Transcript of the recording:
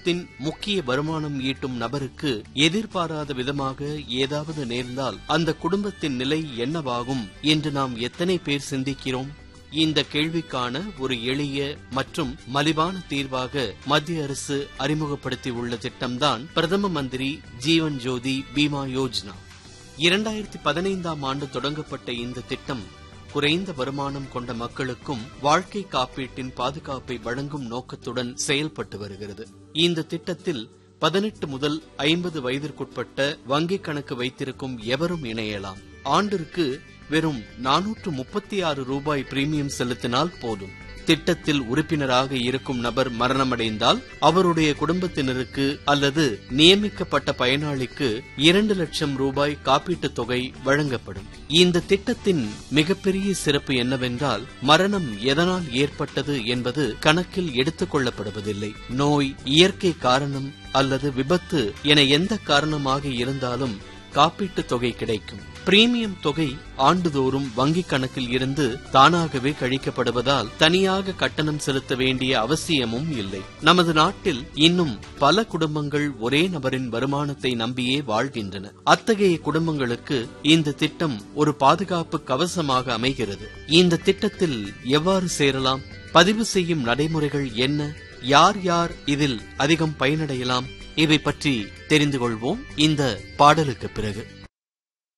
குடும்பத்தின் முக்கிய வருமானம் ஈட்டும் நபருக்கு எதிர்பாராத விதமாக ஏதாவது நேர்ந்தால் அந்த குடும்பத்தின் நிலை என்னவாகும் என்று நாம் எத்தனை பேர் சிந்திக்கிறோம் இந்த கேள்விக்கான ஒரு எளிய மற்றும் மலிவான தீர்வாக மத்திய அரசு அறிமுகப்படுத்தியுள்ள திட்டம்தான் பிரதம மந்திரி ஜீவன் ஜோதி பீமா யோஜனா இரண்டாயிரத்தி பதினைந்தாம் ஆண்டு தொடங்கப்பட்ட இந்த திட்டம் குறைந்த வருமானம் கொண்ட மக்களுக்கும் வாழ்க்கை காப்பீட்டின் பாதுகாப்பை வழங்கும் நோக்கத்துடன் செயல்பட்டு வருகிறது இந்த திட்டத்தில் பதினெட்டு முதல் ஐம்பது வயதிற்குட்பட்ட வங்கிக் கணக்கு வைத்திருக்கும் எவரும் இணையலாம் ஆண்டிற்கு வெறும் நானூற்று முப்பத்தி ஆறு ரூபாய் பிரீமியம் செலுத்தினால் போதும் திட்டத்தில் உறுப்பினராக இருக்கும் நபர் மரணமடைந்தால் அவருடைய குடும்பத்தினருக்கு அல்லது நியமிக்கப்பட்ட பயனாளிக்கு இரண்டு லட்சம் ரூபாய் காப்பீட்டுத் தொகை வழங்கப்படும் இந்த திட்டத்தின் மிகப்பெரிய சிறப்பு என்னவென்றால் மரணம் எதனால் ஏற்பட்டது என்பது கணக்கில் எடுத்துக் கொள்ளப்படுவதில்லை நோய் இயற்கை காரணம் அல்லது விபத்து என எந்த காரணமாக இருந்தாலும் காப்பீட்டுத் தொகை கிடைக்கும் பிரீமியம் தொகை ஆண்டுதோறும் வங்கிக் கணக்கில் இருந்து தானாகவே கழிக்கப்படுவதால் தனியாக கட்டணம் செலுத்த வேண்டிய அவசியமும் இல்லை நமது நாட்டில் இன்னும் பல குடும்பங்கள் ஒரே நபரின் வருமானத்தை நம்பியே வாழ்கின்றன அத்தகைய குடும்பங்களுக்கு இந்த திட்டம் ஒரு பாதுகாப்பு கவசமாக அமைகிறது இந்த திட்டத்தில் எவ்வாறு சேரலாம் பதிவு செய்யும் நடைமுறைகள் என்ன யார் யார் இதில் அதிகம் பயனடையலாம் இவை பற்றி தெரிந்து கொள்வோம் இந்த பாடலுக்கு பிறகு